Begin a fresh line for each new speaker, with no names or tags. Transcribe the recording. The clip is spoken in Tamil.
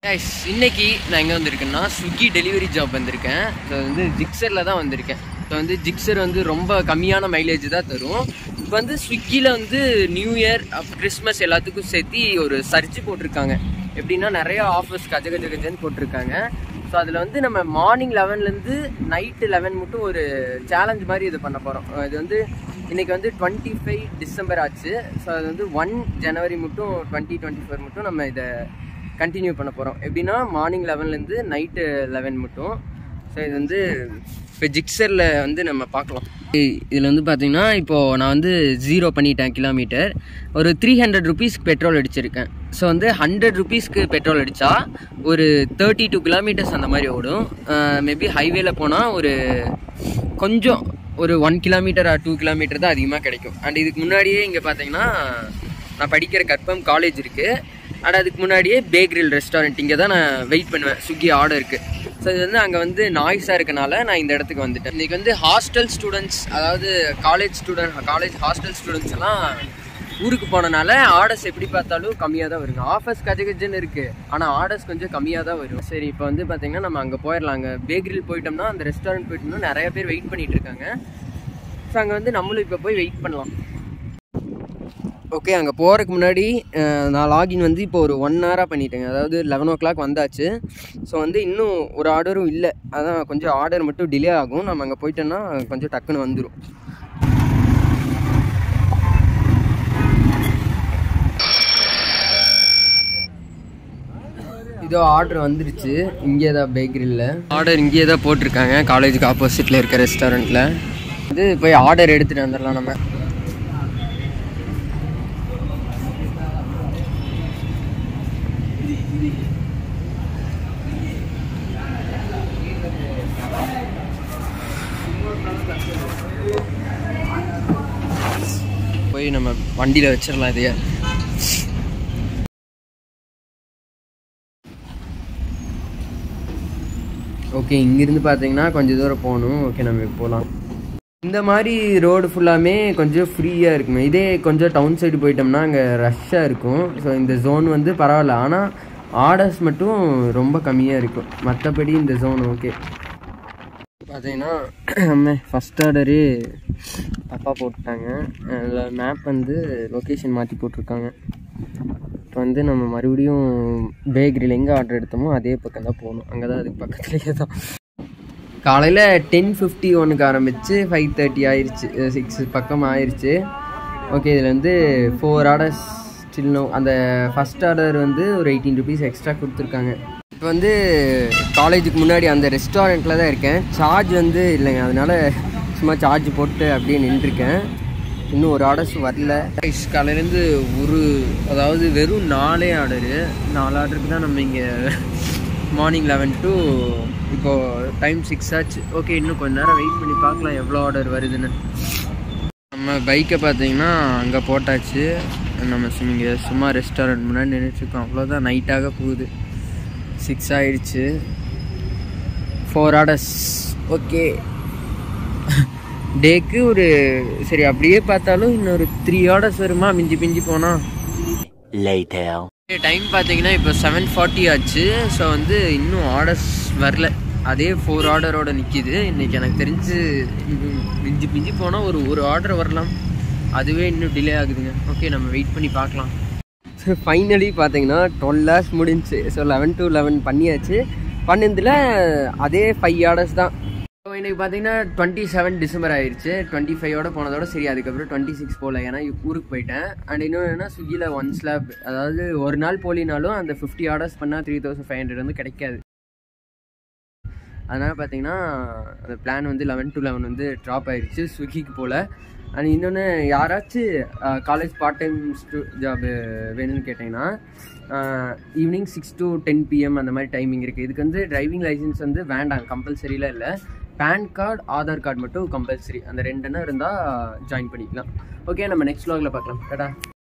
கைஸ் இன்னைக்கு நான் எங்கே வந்திருக்கேன்னா ஸ்விக்கி டெலிவரி ஜாப் வந்திருக்கேன் ஸோ வந்து ஜிக்ஸரில் தான் வந்திருக்கேன் ஸோ வந்து ஜிக்ஸர் வந்து ரொம்ப கம்மியான மைலேஜ் தான் தரும் இப்போ வந்து ஸ்விக்கியில் வந்து நியூ இயர் கிறிஸ்மஸ் எல்லாத்துக்கும் சேர்த்து ஒரு சர்ச் போட்டிருக்காங்க எப்படின்னா நிறைய ஆஃபர்ஸ் கஜ கஜ கஜன்னு போட்டிருக்காங்க ஸோ அதில் வந்து நம்ம மார்னிங் லெவன்லேருந்து நைட்டு லெவன் மட்டும் ஒரு சேலஞ்ச் மாதிரி இது பண்ண போகிறோம் இது வந்து இன்னைக்கு வந்து டுவெண்ட்டி ஃபைவ் டிசம்பர் ஆச்சு ஸோ அது வந்து ஒன் ஜனவரி மட்டும் டுவெண்ட்டி டுவெண்ட்டி ஃபோர் மட்டும் நம்ம இதை கண்டினியூ பண்ண போகிறோம் எப்படின்னா மார்னிங் லெவன்லேருந்து நைட்டு லெவன் மட்டும் ஸோ இது வந்து இப்போ ஜிக்ஸரில் வந்து நம்ம பார்க்கலாம் இதில் வந்து பார்த்தீங்கன்னா இப்போது நான் வந்து ஜீரோ பண்ணிட்டேன் கிலோமீட்டர் ஒரு த்ரீ ஹண்ட்ரட் ருபீஸ்க்கு பெட்ரோல் அடிச்சிருக்கேன் ஸோ வந்து ஹண்ட்ரட் ருபீஸ்க்கு பெட்ரோல் அடித்தா ஒரு தேர்ட்டி டூ கிலோமீட்டர்ஸ் அந்த மாதிரி ஓடும் மேபி ஹைவேல போனால் ஒரு கொஞ்சம் ஒரு one kilometre or two kilometre தான் அதிகமாக கிடைக்கும் அண்ட் இதுக்கு முன்னாடியே இங்கே பார்த்தீங்கன்னா நான் படிக்கிற கற்பம் காலேஜ் இருக்குது அண்ட் அதுக்கு முன்னாடியே பேக்ரில் ரெஸ்டாரண்ட் இங்கே தான் நான் வெயிட் பண்ணுவேன் ஸ்விக்கி ஆர்டருக்கு ஸோ இது வந்து அங்கே வந்து நாய்ஸாக இருக்கனால நான் இந்த இடத்துக்கு வந்துட்டேன் இன்றைக்கி வந்து ஹாஸ்டல் ஸ்டூடெண்ட்ஸ் அதாவது college student college hostel students எல்லாம் ஊருக்கு போனனால ஆர்டர்ஸ் எப்படி பார்த்தாலும் கம்மியாக தான் வருங்க ஆஃபர்ஸ் கஜகஜன்னு இருக்குது ஆனால் ஆர்டர்ஸ் கொஞ்சம் கம்மியாக தான் வரும் சரி இப்போ வந்து பார்த்தீங்கன்னா நம்ம அங்கே போயிடலாம் அங்கே பேக்கரியில் போயிட்டோம்னா அந்த ரெஸ்டாரண்ட் போயிட்டோம்னா நிறைய பேர் வெயிட் பண்ணிட்டு இருக்காங்க ஸோ அங்கே வந்து நம்மளும் இப்போ போய் வெயிட் பண்ணலாம் ஓகே அங்கே போகிறதுக்கு முன்னாடி அஹ், நான் லாகின் வந்து இப்போ ஒரு ஒன் ஹவராக பண்ணிட்டேங்க அதாவது லெவன் ஓ கிளாக் வந்தாச்சு ஸோ வந்து இன்னும் ஒரு ஆர்டரும் இல்லை அதான் கொஞ்சம் ஆர்டர் மட்டும் டிலே ஆகும் நம்ம அங்கே போயிட்டோன்னா கொஞ்சம் டக்குன்னு வந்துடும் இதோ ஆர்டர் வந்துருச்சு இங்கே தான் பேக்கரியில் ஆர்டர் இங்கேயே தான் போட்டிருக்காங்க காலேஜுக்கு ஆப்போசிட்டில் இருக்க ரெஸ்டாரண்ட்டில் இது போய் ஆர்டர் எடுத்துகிட்டு வந்துடலாம் நம்ம போய் நம்ம வண்டியில் வச்சிடலாம் இதைய ஓகே இங்கேருந்து பார்த்தீங்கன்னா கொஞ்சம் தூரம் போகணும் ஓகே நம்ம போகலாம் இந்த மாதிரி ரோடு ஃபுல்லாமே கொஞ்சம் ஃப்ரீயாக இருக்குமே இதே கொஞ்சம் டவுன் சைடு போயிட்டோம்னா அங்கே ரஷ்ஷாக இருக்கும் ஸோ இந்த ஜோன் வந்து பரவாயில்ல ஆனால் ஆர்டர்ஸ் மட்டும் ரொம்ப கம்மியாக இருக்கும் மற்றபடி இந்த ஜோன் ஓகே பார்த்தீங்கன்னா நம்ம ஃபஸ்ட் ஆர்டரே தப்பாக போட்டுட்டாங்க அதில் மேப் வந்து லொக்கேஷன் மாற்றி போட்டிருக்காங்க இப்போ வந்து நம்ம மறுபடியும் பேக்கரியில் எங்கே ஆர்டர் எடுத்தோமோ அதே பக்கம் தான் போகணும் அங்கே தான் அதுக்கு பக்கத்துலேயே தான் காலையில் டென் ஃபிஃப்டி ஒனுக்கு ஆரம்பித்து ஃபைவ் தேர்ட்டி ஆயிடுச்சு சிக்ஸ் பக்கம் ஆயிடுச்சு ஓகே இதில் வந்து ஃபோர் ஆர்டர்ஸ் சின்ன அந்த ஃபஸ்ட் ஆர்டர் வந்து ஒரு எயிட்டீன் ருபீஸ் எக்ஸ்ட்ரா கொடுத்துருக்காங்க இப்போ வந்து காலேஜுக்கு முன்னாடி அந்த ரெஸ்டாரண்ட்டில் தான் இருக்கேன் சார்ஜ் வந்து இல்லைங்க அதனால சும்மா சார்ஜ் போட்டு அப்படியே நின்றுருக்கேன் இன்னும் ஒரு ஆர்டர்ஸ் வரல காலையிலேருந்து ஒரு அதாவது வெறும் நாலே ஆர்டரு நாலு ஆர்டருக்கு தான் நம்ம இங்கே மார்னிங் லெவன் டு இப்போது டைம் சிக்ஸ் ஆச்சு ஓகே இன்னும் கொஞ்ச நேரம் வெயிட் பண்ணி பார்க்கலாம் எவ்வளோ ஆர்டர் வருதுன்னு நம்ம பைக்கை பார்த்தீங்கன்னா அங்கே போட்டாச்சு நம்ம சும் இங்கே சும்மா ரெஸ்டாரண்ட் முன்னாடி நின்றுட்டுருக்கோம் அவ்வளோதான் நைட்டாக போகுது சிக்ஸ் ஆயிடுச்சு ஃபோர் ஆர்டர்ஸ் ஓகே டேக்கு ஒரு சரி அப்படியே பார்த்தாலும் இன்னொரு த்ரீ ஆர்டர்ஸ் வருமா மிஞ்சி பிஞ்சி போனால்
Later.
டைம் பார்த்தீங்கன்னா இப்போ செவன் ஃபார்ட்டி ஆச்சு ஸோ வந்து இன்னும் ஆர்டர்ஸ் வரல அதே ஃபோர் ஆர்டரோட நிற்கிது இன்றைக்கி எனக்கு தெரிஞ்சு ம், மிஞ்சி மிஞ்சி போனால் ஒரு ஒரு ஆர்டர் வரலாம் அதுவே இன்னும் டிலே ஆகுதுங்க ஓகே நம்ம வெயிட் பண்ணி பார்க்கலாம் ஸோ ஃபைனலி பார்த்தீங்கன்னா டுவெல் ஹவர்ஸ் முடிஞ்சுச்சு ஸோ லெவன் டு லெவன் பண்ணியாச்சு பண்ணதில் அதே ஃபைவ் ஆர்டர்ஸ் தான் ஸோ இன்னைக்கு பார்த்தீங்கன்னா டுவெண்ட்டி செவன் டிசம்பர் ஆயிடுச்சு டுவெண்ட்டி ஃபைவோட போனதோட சரி அதுக்கப்புறம் டுவெண்ட்டி சிக்ஸ் போகல ஏன்னா ஊருக்கு போயிட்டேன் அண்ட் இன்னொன்று என்ன ஸ்விக்கியில் ஒன் ஸ்லாப் அதாவது ஒரு நாள் போலினாலும் அந்த ஃபிஃப்டி ஆர்டர்ஸ் பண்ணால் த்ரீ தௌசண்ட் ஃபைவ் ஹண்ட்ரட் வந்து கிடைக்காது அதனால் பார்த்தீங்கன்னா அந்த பிளான் வந்து லெவன் டு லெவன் வந்து ட்ராப் ஆயிடுச்சு ஸ்விக்கிக்கு போல் அண்ட் இன்னொன்று யாராச்சும் காலேஜ் பார்ட் டைம் ஸ்டூ ஜாப் வேணும்னு கேட்டிங்கன்னா evening six to ten PM அந்த மாதிரி டைமிங் இருக்குது இதுக்கு வந்து டிரைவிங் லைசன்ஸ் வந்து வேண்டாம் கம்பல்சரிலாம் இல்லை பேன் கார்டு ஆதார் கார்டு மட்டும் கம்பல்சரி அந்த ரெண்டுன்னா இருந்தால் ஜாயின் பண்ணிக்கலாம் ஓகே நம்ம நெக்ஸ்ட் vlogல பார்க்கலாம் டாடா